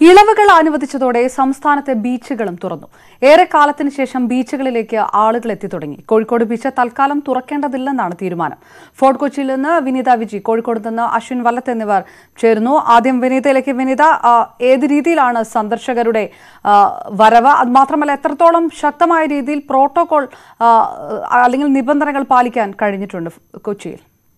ഇളവുകൾ അനുവദിച്ചതോടെ സംസ്ഥാനത്തെ ബീച്ചുകളും തുറന്നു ഏറെക്കാലത്തിന് ശേഷം ബീച്ചുകളിലേക്ക് ആളുകൾ എത്തി തുടങ്ങി കോഴിക്കോട് ബീച്ച് തൽക്കാലം തുറക്കേണ്ടതില്ലെന്നാണ് തീരുമാനം ഫോർട്ട് കൊച്ചിയിൽ നിന്ന് വിനീത വിജി കോഴിക്കോട് നിന്ന് അശ്വിൻ വല്ലത്ത് എന്നിവർ ചേരുന്നു ആദ്യം വിനീതയിലേക്ക് വിനീത ആ, ഏത് രീതിയിലാണ് സന്ദർശകരുടെ ആ, വരവ് അത് മാത്രമല്ല എത്രത്തോളം ശക്തമായ രീതിയിൽ പ്രോട്ടോകോൾ ആ, അല്ലെങ്കിൽ നിബന്ധനകൾ പാലിക്കാൻ കഴിഞ്ഞിട്ടുണ്ട് കൊച്ചിയിൽ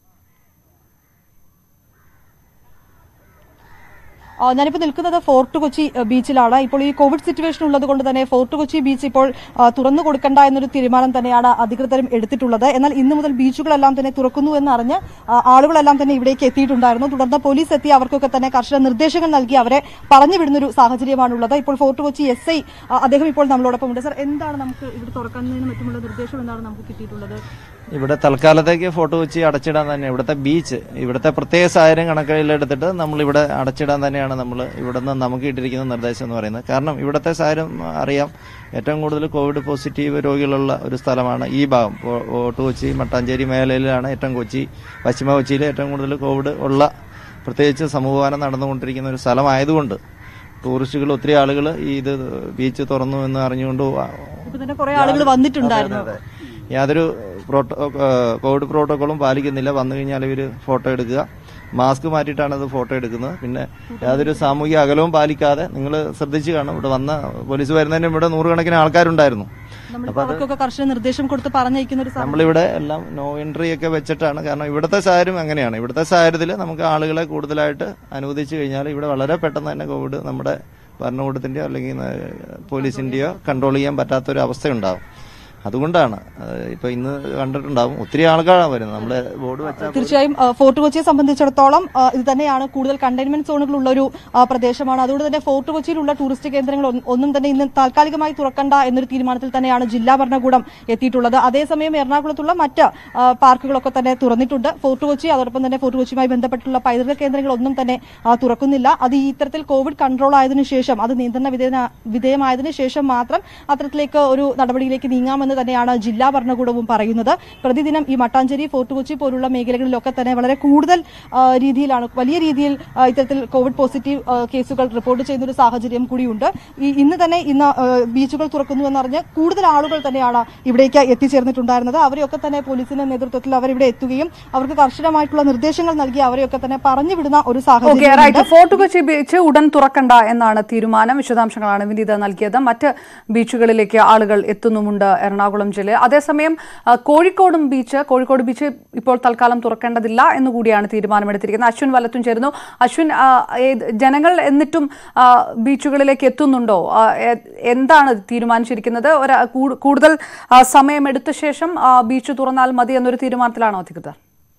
ആ, ഞാനിപ്പോൾ നിൽക്കുന്നത് ഫോർട്ട് കൊച്ചി ആ, ബീച്ചിലാണ് ഇപ്പോൾ ഈ കോവിഡ് സിറ്റുവേഷൻ ഉള്ളത് കൊണ്ട് തന്നെ ഫോർട്ട് കൊച്ചി ബീച്ച് ഇപ്പോൾ ആ, തുറന്നു കൊടുക്കണ്ട എന്നൊരു തീരുമാനം തന്നെയാണ് അധികൃതരും എടുത്തിട്ടുള്ളത് എന്നാൽ ഇന്ന് മുതൽ ബീച്ചുകളെല്ലാം തന്നെ തുറക്കുന്നു എന്നറിഞ്ഞ് ആ, ആളുകളെല്ലാം തന്നെ ഇവിടേക്ക് എത്തിയിട്ടുണ്ടായിരുന്നു തുടർന്ന് പോലീസ് എത്തി അവർക്കൊക്കെ തന്നെ കർശന നിർദ്ദേശങ്ങൾ നൽകി അവരെ പറഞ്ഞു വിടുന്നൊരു സാഹചര്യമാണുള്ളത് ഇപ്പോൾ ഫോർട്ട് കൊച്ചി എസ് ഐ അദ്ദേഹം ഇപ്പോൾ നമ്മളോടൊപ്പം ഉണ്ട് സർ എന്താണ് നമുക്ക് ഇവിടെ തുറക്കുന്നതിന് മറ്റുമുള്ള നിർദ്ദേശം എന്താണ് നമുക്ക് കിട്ടിയിട്ടുള്ളത് ഇവിടെ തൽക്കാലത്തേക്ക് ഫോട്ടോ വെച്ച് അടച്ചിടാൻ തന്നെ ഇവിടുത്തെ ബീച്ച് ഇവിടുത്തെ പ്രത്യേക സാഹചര്യം കണക്കിലെടുത്തിട്ട് നമ്മൾ ഇവിടെ അടച്ചിടാൻ തന്നെയാണ് നമ്മൾ ഇവിടുന്ന് നമുക്ക് ഇട്ടിരിക്കുന്ന നിർദ്ദേശം എന്ന് പറയുന്നത് കാരണം ഇവിടുത്തെ സാഹചര്യം അറിയാം ഏറ്റവും കൂടുതൽ കോവിഡ് പോസിറ്റീവ് രോഗികളുള്ള ഒരു സ്ഥലമാണ് ഈ ഭാഗം ഫോ- ഫോർട്ട് കൊച്ചി മട്ടാഞ്ചേരി മേഖലയിലാണ് ഏറ്റവും കൊച്ചി പശ്ചിമ കൊച്ചിയിൽ ഏറ്റവും കൂടുതൽ കോവിഡ് ഉള്ള പ്രത്യേകിച്ച് സമൂഹപാനം നടന്നുകൊണ്ടിരിക്കുന്ന ഒരു സ്ഥലമായതുകൊണ്ട് ടൂറിസ്റ്റുകൾ ഒത്തിരി ആളുകൾ ഈ ഇത് ബീച്ച് തുറന്നു എന്ന് അറിഞ്ഞുകൊണ്ട് വാ- ഇപ്പൊ തന്നെ കുറെ ആളുകൾ വന്നിട്ടുണ്ടായിരുന്നു അതെ, അതെ. യാതൊരു പ്രോട്ടോ ഏഹ് കോവിഡ് പ്രോട്ടോക്കോളും പാലിക്കുന്നില്ല വന്നു കഴിഞ്ഞാൽ ഇവർ ഫോട്ടോ എടുക്കുക മാസ്ക് മാറ്റിയിട്ടാണ് അത് ഫോട്ടോ എടുക്കുന്നത് പിന്നെ യാതൊരു സാമൂഹിക അകലവും പാലിക്കാതെ നിങ്ങൾ ശ്രദ്ധിച്ചു കാണും ഇവിടെ വന്ന പോലീസ് വരുന്നതിന് ഇവിടെ നൂറുകണക്കിന് ആൾക്കാരുണ്ടായിരുന്നു നമ്മളിപ്പോ അവർക്കൊക്കെ കർശന നിർദ്ദേശം കൊടുത്ത് പറഞ്ഞയക്കുന്ന ഒരു സാഹചര്യം നമ്മളിവിടെ എല്ലാം നോ എൻട്രി ഒക്കെ വെച്ചിട്ടാണ് കാരണം ഇവിടുത്തെ സാഹചര്യം അങ്ങനെയാണ് ഇവിടുത്തെ സാഹചര്യത്തിൽ നമുക്ക് ആളുകളെ കൂടുതലായിട്ട് അനുവദിച്ചു കഴിഞ്ഞാൽ ഇവിടെ വളരെ പെട്ടെന്ന് തന്നെ കോവിഡ് നമ്മുടെ ഭരണകൂടത്തിന്റെയോ അല്ലെങ്കിൽ ഏഹ്, പോലീസിന്റെയോ കൺട്രോൾ ചെയ്യാൻ പറ്റാത്തൊരു അവസ്ഥയുണ്ടാവും അതുകൊണ്ടാണ് ഏഹ്, ഇപ്പൊ ഇന്ന് കണ്ടിട്ടുണ്ടാവും ഒത്തിരി ആൾക്കാരാണ് വരുന്നത് നമ്മുടെ ബോർഡ് വെച്ചാൽ തീർച്ചയായും ആ, ഫോർട്ട് കൊച്ചിയെ സംബന്ധിച്ചിടത്തോളം ആ, ഇത് തന്നെയാണ് കൂടുതൽ കണ്ടെയ്ൻമെന്റ് സോണുകളുള്ള ഒരു ആ, പ്രദേശമാണ് അതുകൊണ്ട് തന്നെ ഫോർട്ട് കൊച്ചിയിലുള്ള ടൂറിസ്റ്റ് കേന്ദ്രങ്ങൾ ഒന്നും- ഒന്നും തന്നെ ഇന്ന് താൽക്കാലികമായി തുറക്കണ്ട എന്നൊരു തീരുമാനത്തിൽ തന്നെയാണ് ജില്ലാ ഭരണകൂടം എത്തിയിട്ടുള്ളത് അതേസമയം എറണാകുളത്തുള്ള മറ്റ് ആ, പാർക്കുകളൊക്കെ തന്നെ തുറന്നിട്ടുണ്ട് ഫോർട്ട് കൊച്ചി അതോടൊപ്പം തന്നെ ഫോർട്ട് കൊച്ചിയുമായി ബന്ധപ്പെട്ടുള്ള പൈതൃക കേന്ദ്രങ്ങൾ ഒന്നും തന്നെ ആ, തുറക്കുന്നില്ല അത് ഈ ഇത്തരത്തിൽ കോവിഡ് കൺട്രോൾ ആയതിനു ശേഷം അത് നിയന്ത്രണ വിധേയ- വിധേയമായതിനു ശേഷം മാത്രം അത്തരത്തിലേക്ക് ഒരു നടപടിയിലേക്ക് നീങ്ങാമെന്ന് തന്നെയാണ് ജില്ലാ ഭരണകൂടവും പറയുന്നത് പ്രതിദിനം ഈ മട്ടാഞ്ചേരി ഫോർട്ട് കൊച്ചി പോലുള്ള മേഖലകളിലൊക്കെ തന്നെ വളരെ കൂടുതൽ ആ, രീതിയിലാണ് വലിയ രീതിയിൽ ആ, ഇത്തരത്തിൽ കോവിഡ് പോസിറ്റീവ് ആ, കേസുകൾ റിപ്പോർട്ട് ചെയ്യുന്ന ഒരു സാഹചര്യം കൂടിയുണ്ട് ഈ ഇന്ന് തന്നെ ഇന്ന് ആ, ബീച്ചുകൾ തുറക്കുന്നു എന്നറിഞ്ഞ് കൂടുതൽ ആളുകൾ തന്നെയാണ് ഇവിടേക്ക് എത്തിച്ചേർന്നിട്ടുണ്ടായിരുന്നത് അവരെയൊക്കെ തന്നെ പോലീസിന്റെ നേതൃത്വത്തിൽ അവരിവിടെ എത്തുകയും അവർക്ക് കർശനമായിട്ടുള്ള നിർദ്ദേശങ്ങൾ നൽകി അവരെയൊക്കെ തന്നെ പറഞ്ഞു വിടുന്ന ഒരു ഓക്കെ സാഹചര്യം റൈറ്റ് ഫോർട്ട് കൊച്ചി ബീച്ച് ഉടൻ തുറക്കണ്ട എന്നാണ് തീരുമാനം വിശദാംശങ്ങളാണ് വിനീത നൽകിയത് മറ്റ് ബീച്ചുകളിലേക്ക് ആളുകൾ എത്തുന്നുമുണ്ട് എറണാകുളം ജില്ലയിൽ അതേസമയം ആ, കോഴിക്കോടും ബീച്ച് കോഴിക്കോട് ബീച്ച് ഇപ്പോൾ തൽക്കാലം തുറക്കേണ്ടതില്ല എന്നുകൂടിയാണ് തീരുമാനമെടുത്തിരിക്കുന്നത് അശ്വിൻ വല്ലത്തും ചേരുന്നു അശ്വിൻ ആ, ഏത് ജനങ്ങൾ എന്നിട്ടും ആ, ബീച്ചുകളിലേക്ക് എത്തുന്നുണ്ടോ ആ, എ- എന്താണ് തീരുമാനിച്ചിരിക്കുന്നത് ഒരു കൂ- കൂടുതൽ ആ, സമയമെടുത്ത ശേഷം ആ, ബീച്ച് തുറന്നാൽ മതി എന്നൊരു തീരുമാനത്തിലാണോ അധികൃതർ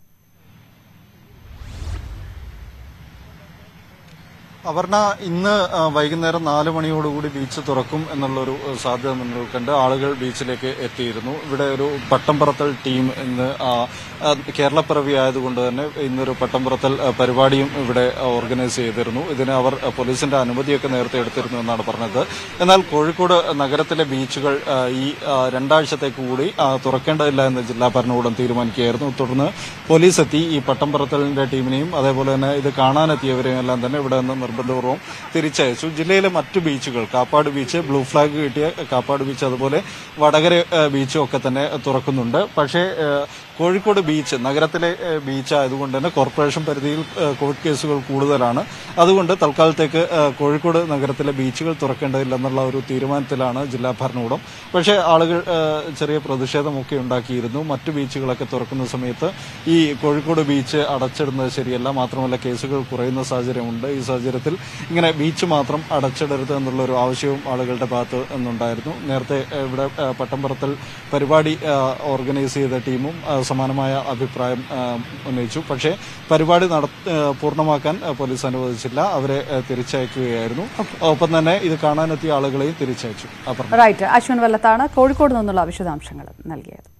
അപർണ ഇന്ന് ആ, വൈകുന്നേരം നാല് മണിയോടുകൂടി ബീച്ച് തുറക്കും എന്നുള്ളൊരു ആ, സാധ്യത മുന്നിൽ കണ്ട് ആളുകൾ ബീച്ചിലേക്ക് എത്തിയിരുന്നു ഇവിടെ ഒരു പട്ടംപറത്തൽ ടീം ഇന്ന് ആ, ആ, കേരളപ്പിറവി ആയതുകൊണ്ട് തന്നെ ഇന്നൊരു പട്ടംപറത്തൽ ആ, പരിപാടിയും ഇവിടെ ആ, ഓർഗനൈസ് ചെയ്തിരുന്നു ഇതിന് അവർ ആ, പോലീസിന്റെ അനുമതിയൊക്കെ നേരത്തെ എടുത്തിരുന്നു എന്നാണ് പറഞ്ഞത് എന്നാൽ കോഴിക്കോട് നഗരത്തിലെ ബീച്ചുകൾ ആ, ഈ ആ, രണ്ടാഴ്ചത്തേക്ക് കൂടി ആ, തുറക്കേണ്ടതില്ല എന്ന് ജില്ലാ ഭരണകൂടം തീരുമാനിക്കുകയായിരുന്നു തുടർന്ന് പോലീസ് എത്തി ഈ പട്ടംപറത്തലിന്റെ ടീമിനെയും അതേപോലെ തന്നെ ഇത് കാണാനെത്തിയവരെയും എല്ലാം തന്നെ ഇവിടെ നിന്ന് നിർബന്ധപൂർവ്വം തിരിച്ചയച്ചു ജില്ലയിലെ മറ്റു ബീച്ചുകൾ കാപ്പാട് ബീച്ച് ബ്ലൂ ഫ്ലാഗ് കിട്ടിയ കാപ്പാട് ബീച്ച് അതുപോലെ വടകര ആ, ബീച്ചും ഒക്കെ തന്നെ തുറക്കുന്നുണ്ട് പക്ഷേ ആ, കോഴിക്കോട് ബീച്ച് നഗരത്തിലെ ആ, ബീച്ച് ആയതുകൊണ്ട് തന്നെ കോർപ്പറേഷൻ പരിധിയിൽ ആ, കോവിഡ് കേസുകൾ കൂടുതലാണ് അതുകൊണ്ട് തൽക്കാലത്തേക്ക് ആ, കോഴിക്കോട് നഗരത്തിലെ ബീച്ചുകൾ തുറക്കേണ്ടതില്ലെന്നുള്ള ഒരു തീരുമാനത്തിലാണ് ജില്ലാ ഭരണകൂടം പക്ഷേ ആളുകൾ ആ, ചെറിയ പ്രതിഷേധമൊക്കെ ഉണ്ടാക്കിയിരുന്നു മറ്റു ബീച്ചുകളൊക്കെ തുറക്കുന്ന സമയത്ത് ഈ കോഴിക്കോട് ബീച്ച് അടച്ചിടുന്നത് ശരിയല്ല മാത്രമല്ല കേസുകൾ കുറയുന്ന സാഹചര്യമുണ്ട് ഈ സാഹചര്യത്തിൽ ഇങ്ങനെ ബീച്ച് മാത്രം അടച്ചിടരുത് എന്നുള്ള ഒരു ആവശ്യവും ആളുകളുടെ ഭാഗത്ത് നിന്നുണ്ടായിരുന്നു നേരത്തെ ആ, ഇവിടെ ആ, പട്ടംപറത്തൽ പരിപാടി ആ, ഓർഗനൈസ് ചെയ്ത ടീമും ആ, സമാനമായ അഭിപ്രായം ആ, ഉന്നയിച്ചു പക്ഷേ പരിപാടി നട ആ, പൂർണ്ണമാക്കാൻ ആ, പോലീസ് അനുവദിച്ചില്ല അവരെ ആ, തിരിച്ചയക്കുകയായിരുന്നു ഒപ്പം തന്നെ ഇത് കാണാനെത്തിയ ആളുകളെയും തിരിച്ചയച്ചു അപർണ റൈറ്റ് അശ്വിൻ വല്ലത്താണ് കോഴിക്കോട് നിന്നുള്ള വിശദാംശങ്ങൾ നൽകിയത്